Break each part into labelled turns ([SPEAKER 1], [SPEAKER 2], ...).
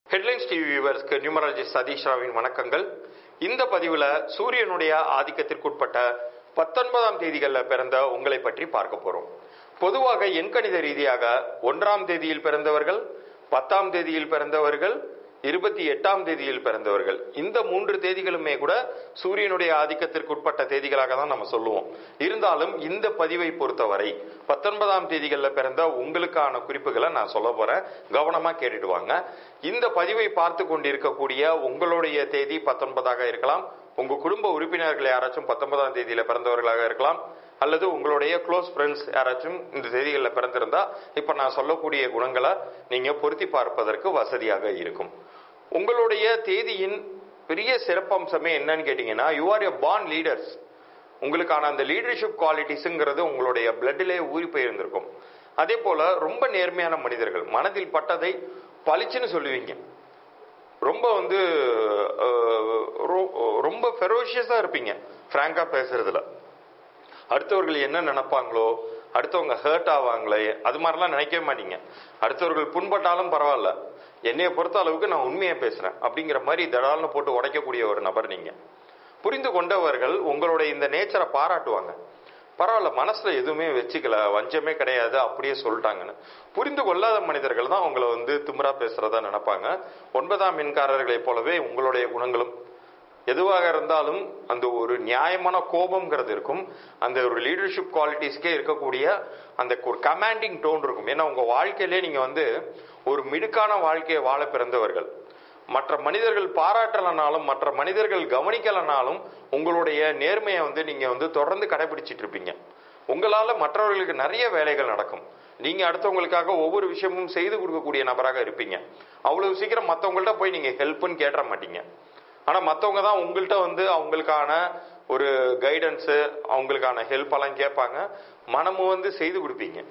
[SPEAKER 1] headlines TV வியூவர்ஸ்க்கு numerologist Satish ராவின் வணக்கங்கள் இந்த பதிவில் சூரியனுடைய ஆதிக்கத்திற்குட்பட்ட பத்தொன்பதாம் தேதிகளில் பிறந்த உங்களை பற்றி பார்க்க போறோம் பொதுவாக எண்கணித ரீதியாக ஒன்றாம் தேதியில் பிறந்தவர்கள் பத்தாம் தேதியில் பிறந்தவர்கள் இருபத்தி எட்டாம் தேதியில் பிறந்தவர்கள் இந்த மூன்று தேதிகளுமே கூட சூரியனுடைய ஆதிக்கத்திற்குட்பட்ட தேதிகளாக தான் நம்ம சொல்லுவோம் இருந்தாலும் இந்த பதிவை பொறுத்தவரை பத்தொன்பதாம் தேதிகளில் பிறந்த உங்களுக்கான குறிப்புகளை நான் சொல்ல போறேன் கவனமா கேட்டுட்டு வாங்க இந்த பதிவை பார்த்து கொண்டிருக்கக்கூடிய உங்களுடைய தேதி பத்தொன்பதாக இருக்கலாம் உங்க குடும்ப உறுப்பினர்கள் யாராச்சும் பத்தொன்பதாம் தேதியில பிறந்தவர்களாக இருக்கலாம் அல்லது உங்களுடைய க்ளோஸ் ஃப்ரெண்ட்ஸ் யாராச்சும் இந்த தேதிகளில் பிறந்திருந்தா இப்ப நான் சொல்லக்கூடிய குணங்களை நீங்க பொருத்தி பார்ப்பதற்கு வசதியாக இருக்கும் உங்களுடைய தேதியின் பெரிய சிறப்பம்சமே என்னன்னு கேட்டீங்கன்னா you are a born leaders உங்களுக்கான அந்த லீடர்ஷிப் குவாலிட்டிஸுங்கிறது உங்களுடைய பிளட்டிலே ஊறி போயிருந்திருக்கும் அதே போல ரொம்ப நேர்மையான மனிதர்கள் மனதில் பட்டதை பளிச்சுன்னு சொல்லுவீங்க ரொம்ப வந்து அஹ், ரொ- ரொம்ப ஃபெரோஷியஸா இருப்பீங்க ஃப்ராங்கா பேசுறதுல அடுத்தவர்கள் என்ன நினைப்பாங்களோ அடுத்தவங்க ஹர்ட் ஆவாங்களே அது மாதிரிலாம் நினைக்கவே மாட்டீங்க அடுத்தவர்கள் புண்பட்டாலும் பரவாயில்ல என்னைய பொறுத்த அளவுக்கு நான் உண்மையை பேசுறேன் அப்படிங்கிற மாதிரி தடால்னு போட்டு உடைக்கக்கூடிய ஒரு நபர் நீங்க புரிந்து கொண்டவர்கள் உங்களுடைய இந்த நேச்சரை பாராட்டுவாங்க பரவாயில்ல மனசுல எதுவுமே வச்சுக்கல வஞ்சமே கிடையாது அப்படியே சொல்லிட்டாங்கன்னு புரிந்து கொள்ளாத மனிதர்கள் தான் உங்களை வந்து திமிரா பேசுறதா நினைப்பாங்க ஒன்பதாம் மின்காரர்களைப் போலவே உங்களுடைய குணங்களும் எதுவாக இருந்தாலும் அந்த ஒரு நியாயமான கோபம்ங்கிறது இருக்கும் அந்த ஒரு லீடர்ஷிப் குவாலிட்டிஸ்க்கே இருக்கக்கூடிய அந்த ஒரு கமாண்டிங் டோன் இருக்கும் ஏன்னா உங்க வாழ்க்கையிலே நீங்க வந்து ஒரு மிடுக்கான வாழ்க்கையை வாழ பிறந்தவர்கள் மற்ற மனிதர்கள் பாராட்டலனாலும் மற்ற மனிதர்கள் கவனிக்கலனாலும் உங்களுடைய நேர்மையை வந்து நீங்க வந்து தொடர்ந்து கடைபிடிச்சிட்டு இருப்பீங்க உங்களால மற்றவர்களுக்கு நிறைய வேலைகள் நடக்கும் நீங்க அடுத்தவங்களுக்காக ஒவ்வொரு விஷயமும் செய்து கொடுக்கக்கூடிய நபராக இருப்பீங்க அவ்வளவு சீக்கிரம் மற்றவங்கள்ட்ட போய் நீங்க ஹெல்ப்னு கேட்ட மாட்டீங்க ஆனா மத்தவங்க தான் உங்கள்கிட்ட வந்து அவங்களுக்கான ஒரு கைடன்ஸ் அவங்களுக்கான ஹெல்ப் எல்லாம் கேட்பாங்க மனமும் வந்து செய்து கொடுப்பீங்க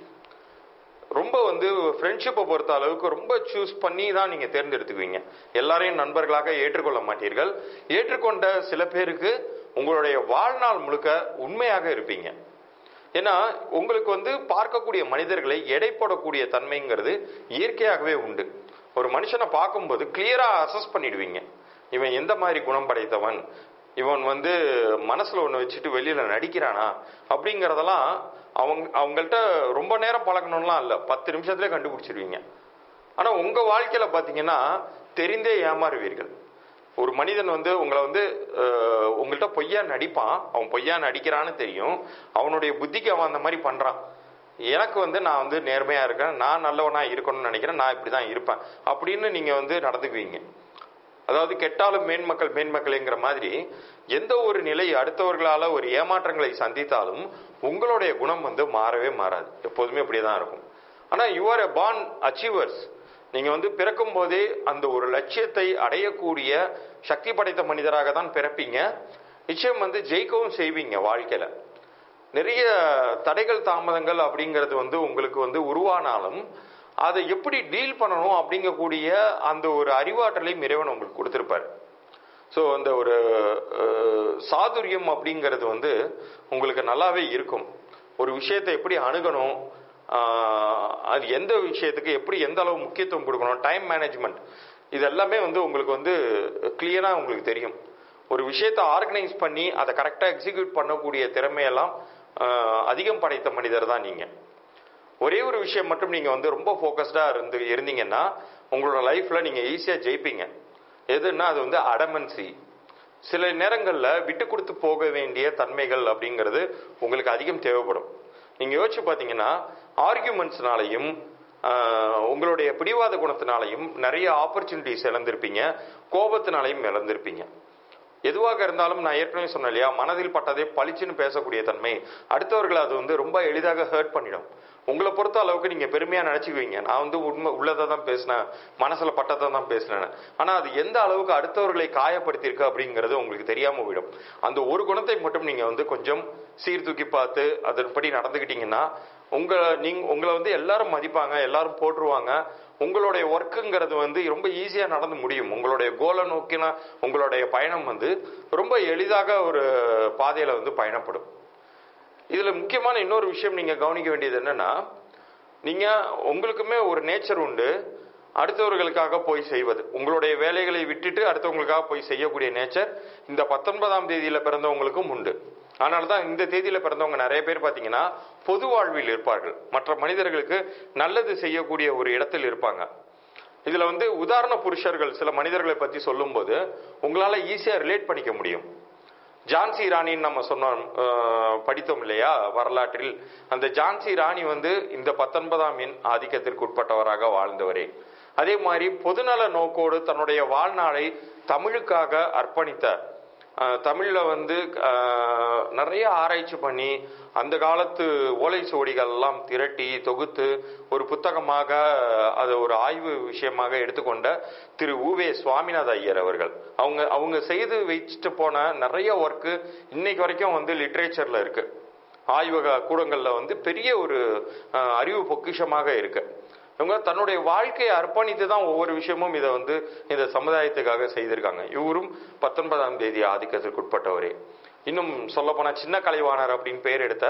[SPEAKER 1] ரொம்ப வந்து ஃப்ரெண்ட்ஷிப்பை பொறுத்த அளவுக்கு ரொம்ப சூஸ் பண்ணி தான் நீங்க தேர்ந்தெடுத்துக்குவீங்க எல்லாரையும் நண்பர்களாக ஏற்றுக்கொள்ள மாட்டீர்கள் ஏற்றுக்கொண்ட சில பேருக்கு உங்களுடைய வாழ்நாள் முழுக்க உண்மையாக இருப்பீங்க ஏன்னா உங்களுக்கு வந்து பார்க்கக்கூடிய மனிதர்களை எடை போடக்கூடிய தன்மைங்கிறது இயற்கையாகவே உண்டு ஒரு மனுஷனை பார்க்கும்போது கிளியரா அசஸ் பண்ணிடுவீங்க இவன் எந்த மாதிரி குணம் படைத்தவன் இவன் வந்து மனசுல ஒண்ணு வச்சுட்டு வெளியில நடிக்கிறானா அப்படிங்கறதெல்லாம் அவங்க அவங்கள்ட்ட ரொம்ப நேரம் பழகணும்லாம் இல்ல பத்து நிமிஷத்துல கண்டுபிடிச்சிருவீங்க ஆனா உங்க வாழ்க்கையில பாத்தீங்கன்னா தெரிந்தே ஏமாறுவீர்கள் ஒரு மனிதன் வந்து உங்களை வந்து அஹ், உங்கள்ட்ட பொய்யா நடிப்பான் அவன் பொய்யா நடிக்கிறான்னு தெரியும் அவனுடைய புத்திக்கு அவன் அந்த மாதிரி பண்றான் எனக்கு வந்து நான் வந்து நேர்மையா இருக்கேன் நான் நல்லவனா இருக்கணும்னு நினைக்கிறேன் நான் இப்படிதான் இருப்பேன் அப்படின்னு நீங்க வந்து நடந்துக்குவீங்க அதாவது கெட்டாலும் மேன்மக்கள் மேன்மக்கள்ங்கிற மாதிரி எந்த ஒரு நிலை அடுத்தவர்களால ஒரு ஏமாற்றங்களை சந்தித்தாலும் உங்களுடைய குணம் வந்து மாறவே மாறாது எப்போதுமே அப்படியே தான் இருக்கும் ஆனா you are a born achievers நீங்க வந்து பிறக்கும் போதே அந்த ஒரு லட்சியத்தை அடையக்கூடிய சக்தி படைத்த மனிதராக தான் பிறப்பீங்க நிச்சயம் வந்து ஜெயிக்கவும் செய்வீங்க வாழ்க்கையில நிறைய தடைகள் தாமதங்கள் அப்படிங்கிறது வந்து உங்களுக்கு வந்து உருவானாலும் அதை எப்படி டீல் பண்ணணும் அப்படிங்கக்கூடிய அந்த ஒரு அறிவாற்றலையும் இறைவன் உங்களுக்கு கொடுத்திருப்பாரு ஸோ அந்த ஒரு அஹ், சாதுரியம் அப்படிங்கிறது வந்து உங்களுக்கு நல்லாவே இருக்கும் ஒரு விஷயத்தை எப்படி அணுகணும் ஆஹ், அது எந்த விஷயத்துக்கு எப்படி எந்த அளவு முக்கியத்துவம் கொடுக்கணும் டைம் மேனேஜ்மெண்ட் இது எல்லாமே வந்து உங்களுக்கு வந்து கிளியரா உங்களுக்கு தெரியும் ஒரு விஷயத்தை ஆர்கனைஸ் பண்ணி அதை கரெக்டாக எக்ஸிக்யூட் பண்ணக்கூடிய திறமையெல்லாம் ஆஹ், அதிகம் படைத்த மனிதர் தான் நீங்க ஒரே ஒரு விஷயம் மட்டும் நீங்க வந்து ரொம்ப ஃபோக்கஸ்டா இருந்து இருந்தீங்கன்னா உங்களோட லைஃப்ல நீங்க ஈஸியா ஜெயிப்பீங்க எதுன்னா அது வந்து அடமன்சி சில நேரங்கள்ல விட்டு கொடுத்து போக வேண்டிய தன்மைகள் அப்படிங்கிறது உங்களுக்கு அதிகம் தேவைப்படும் நீங்க யோசிச்சு பாத்தீங்கன்னா ஆர்கியூமெண்ட்ஸ்னாலையும் உங்களுடைய பிடிவாத குணத்தினாலையும் நிறைய ஆப்பர்ச்சுனிட்டிஸ் இழந்திருப்பீங்க கோபத்தினாலையும் இழந்திருப்பீங்க எதுவாக இருந்தாலும் நான் ஏற்கனவே சொன்னேன் இல்லையா மனதில் பட்டதை பளிச்சுன்னு பேசக்கூடிய தன்மை அடுத்தவர்களை அது வந்து ரொம்ப எளிதாக ஹர்ட் பண்ணிடும் உங்களை பொறுத்த அளவுக்கு நீங்க பெருமையா நினைச்சுக்குவீங்க நான் வந்து உண்மை உள்ளதை தான் பேசினேன் மனசுல பட்டதை தான் பேசினேன் ஆனா அது எந்த அளவுக்கு அடுத்தவர்களை காயப்படுத்தியிருக்கு அப்படிங்கிறது உங்களுக்கு தெரியாம போயிடும் அந்த ஒரு குணத்தை மட்டும் நீங்க வந்து கொஞ்சம் சீர்தூக்கி பார்த்து அதன்படி நடந்துக்கிட்டீங்கன்னா உங்க நீங்க உங்களை வந்து எல்லாரும் மதிப்பாங்க எல்லாரும் போட்டுருவாங்க உங்களுடைய ஒர்க்குங்கிறது வந்து ரொம்ப ஈஸியா நடந்து முடியும் உங்களுடைய கோலை நோக்கின உங்களுடைய பயணம் வந்து ரொம்ப எளிதாக ஒரு பாதையில வந்து பயணப்படும் இதுல முக்கியமான இன்னொரு விஷயம் நீங்க கவனிக்க வேண்டியது என்னன்னா நீங்க உங்களுக்குமே ஒரு நேச்சர் உண்டு அடுத்தவர்களுக்காக போய் செய்வது உங்களுடைய வேலைகளை விட்டுட்டு அடுத்தவங்களுக்காக போய் செய்யக்கூடிய நேச்சர் இந்த பத்தொன்பதாம் தேதியில பிறந்தவங்களுக்கும் உண்டு அதனால தான் இந்த தேதியில பிறந்தவங்க நிறைய பேர் பார்த்தீங்கன்னா பொது வாழ்வில் இருப்பார்கள் மற்ற மனிதர்களுக்கு நல்லது செய்யக்கூடிய ஒரு இடத்தில் இருப்பாங்க இதுல வந்து உதாரண புருஷர்கள் சில மனிதர்களை பத்தி சொல்லும்போது உங்களால ஈஸியா ரிலேட் பண்ணிக்க முடியும் ஜான்சி ராணின்னு நம்ம சொன்னோம் அஹ், படித்தோம் இல்லையா வரலாற்றில் அந்த ஜான்சி ராணி வந்து இந்த பத்தொன்பதாம் எண் ஆதிக்கத்திற்கு உட்பட்டவராக வாழ்ந்தவரே அதே மாதிரி பொதுநல நோக்கோடு தன்னுடைய வாழ்நாளை தமிழுக்காக அர்ப்பணித்த அஹ், தமிழ்ல வந்து அஹ், நிறைய ஆராய்ச்சி பண்ணி அந்த காலத்து ஓலை சுவடிகள் எல்லாம் திரட்டி தொகுத்து ஒரு புத்தகமாக அது ஒரு ஆய்வு விஷயமாக எடுத்துக்கொண்ட திரு உவே சுவாமிநாத ஐயர் அவர்கள் அவங்க அவங்க செய்து வச்சுட்டு போன நிறைய ஒர்க்கு இன்னைக்கு வரைக்கும் வந்து லிட்ரேச்சர்ல இருக்கு ஆய்வக கூடங்கள்ல வந்து பெரிய ஒரு அஹ், அறிவு பொக்கிஷமாக இருக்கு இவங்க தன்னுடைய வாழ்க்கையை அர்ப்பணித்து தான் ஒவ்வொரு விஷயமும் இதை வந்து இந்த சமுதாயத்துக்காக செய்திருக்காங்க இவரும் பத்தொன்பதாம் தேதி ஆதிக்கத்திற்கு உட்பட்டவரே இன்னும் சொல்ல போனா சின்ன கலைவாணர் அப்படின்னு பேர் எடுத்த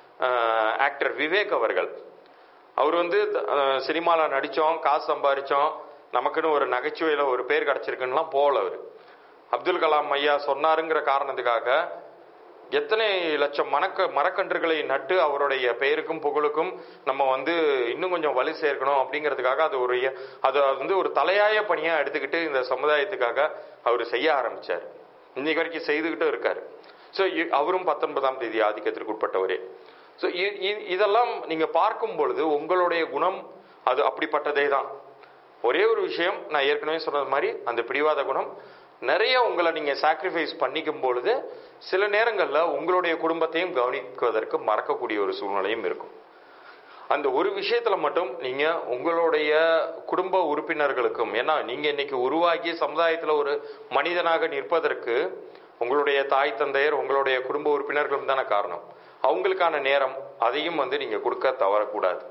[SPEAKER 1] ஆக்டர் விவேக் அவர்கள் அவர் வந்து சினிமாவில் நடித்தோம் காசு சம்பாரிச்சோம் நமக்குன்னு ஒரு நகைச்சுவையில் ஒரு பேர் கிடச்சிருக்குன்னுலாம் போகல அவர் அப்துல் கலாம் ஐயா சொன்னாருங்கிற காரணத்துக்காக எத்தனை லட்சம் மணக்க மரக்கன்றுகளை நட்டு அவருடைய பெயருக்கும் புகழுக்கும் நம்ம வந்து இன்னும் கொஞ்சம் வலு சேர்க்கணும் அப்படிங்கிறதுக்காக அது ஒரு அது வந்து ஒரு தலையாய பணியா எடுத்துக்கிட்டு இந்த சமுதாயத்துக்காக அவர் செய்ய ஆரம்பிச்சார் இன்னைக்கு வரைக்கும் செய்துக்கிட்டும் இருக்காரு ஸோ அவரும் பத்தொன்பதாம் தேதி ஆதிக்கத்திற்கு உட்பட்டவரே ஸோ இதெல்லாம் நீங்க பார்க்கும் பொழுது உங்களுடைய குணம் அது அப்படிப்பட்டதே தான் ஒரே ஒரு விஷயம் நான் ஏற்கனவே சொன்னது மாதிரி அந்த பிடிவாத குணம் நிறைய உங்களை நீங்க சாக்ரிஃபைஸ் பண்ணிக்கும் பொழுது சில நேரங்கள்ல உங்களுடைய குடும்பத்தையும் கவனிக்குவதற்கு மறக்கக்கூடிய ஒரு சூழ்நிலையும் இருக்கும் அந்த ஒரு விஷயத்துல மட்டும் நீங்க உங்களுடைய குடும்ப உறுப்பினர்களுக்கும் ஏன்னா நீங்க இன்னைக்கு உருவாகி சமுதாயத்துல ஒரு மனிதனாக நிற்பதற்கு உங்களுடைய தாய் தந்தையர் உங்களுடைய குடும்ப உறுப்பினர்களும் தானே காரணம் அவங்களுக்கான நேரம் அதையும் வந்து நீங்க கொடுக்க தவறக்கூடாது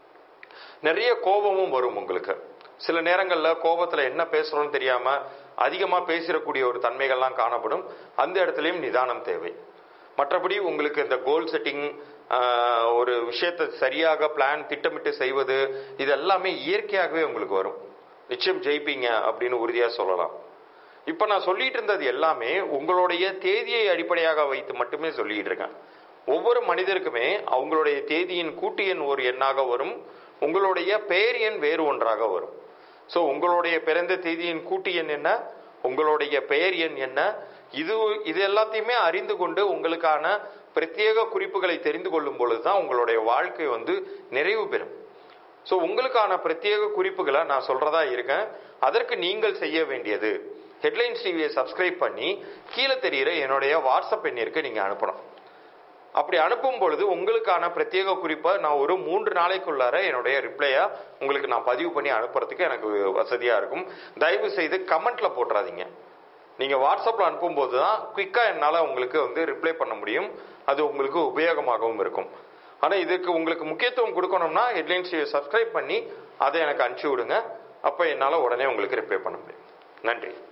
[SPEAKER 1] நிறைய கோபமும் வரும் உங்களுக்கு சில நேரங்கள்ல கோபத்துல என்ன பேசுறோம்னு தெரியாம அதிகமா பேசிடக்கூடிய ஒரு தன்மைகள்லாம் காணப்படும் அந்த இடத்துலயும் நிதானம் தேவை மற்றபடி உங்களுக்கு இந்த கோல் செட்டிங் ஒரு விஷயத்தை சரியாக பிளான் திட்டமிட்டு செய்வது இது எல்லாமே இயற்கையாகவே உங்களுக்கு வரும் நிச்சயம் ஜெயிப்பீங்க அப்படின்னு உறுதியா சொல்லலாம் இப்ப நான் சொல்லிட்டு இருந்தது எல்லாமே உங்களுடைய தேதியை அடிப்படையாக வைத்து மட்டுமே சொல்லிட்டு இருக்கேன் ஒவ்வொரு மனிதருக்குமே அவங்களுடைய தேதியின் கூட்டு எண் ஒரு எண்ணாக வரும் உங்களுடைய பெயர் எண் வேறு ஒன்றாக வரும் ஸோ உங்களுடைய பிறந்த தேதியின் கூட்டு எண் என்ன உங்களுடைய பெயர் எண் என்ன இது இது எல்லாத்தையுமே அறிந்து கொண்டு உங்களுக்கான பிரத்யேக குறிப்புகளை தெரிந்து கொள்ளும் பொழுது தான் உங்களுடைய வாழ்க்கை வந்து நிறைவு பெறும் ஸோ உங்களுக்கான பிரத்யேக குறிப்புகளை நான் சொல்றதா இருக்கேன் அதற்கு நீங்கள் செய்ய வேண்டியது ஹெட்லைன்ஸ் டிவியை சப்ஸ்கிரைப் பண்ணி கீழே தெரிகிற என்னுடைய வாட்ஸ்அப் எண்ணிற்கு நீங்க அனுப்பணும் அப்படி அனுப்பும் பொழுது உங்களுக்கான பிரத்யேக குறிப்பை நான் ஒரு மூன்று நாளைக்குள்ளார என்னுடைய ரிப்ளையா உங்களுக்கு நான் பதிவு பண்ணி அனுப்புறதுக்கு எனக்கு வசதியா இருக்கும் தயவு செய்து கமெண்ட்ல போட்டுறாதீங்க நீங்க வாட்ஸ்அப்ல அனுப்பும்போது தான் குயிக்கா என்னால உங்களுக்கு வந்து ரிப்ளை பண்ண முடியும் அது உங்களுக்கு உபயோகமாகவும் இருக்கும் ஆனா இதுக்கு உங்களுக்கு முக்கியத்துவம் கொடுக்கணும்னா ஹெட்லைன்ஸ் சப்ஸ்கிரைப் பண்ணி அதை எனக்கு அனுப்பிச்சு விடுங்க அப்ப என்னால உடனே உங்களுக்கு ரிப்ளை பண்ண முடியும் நன்றி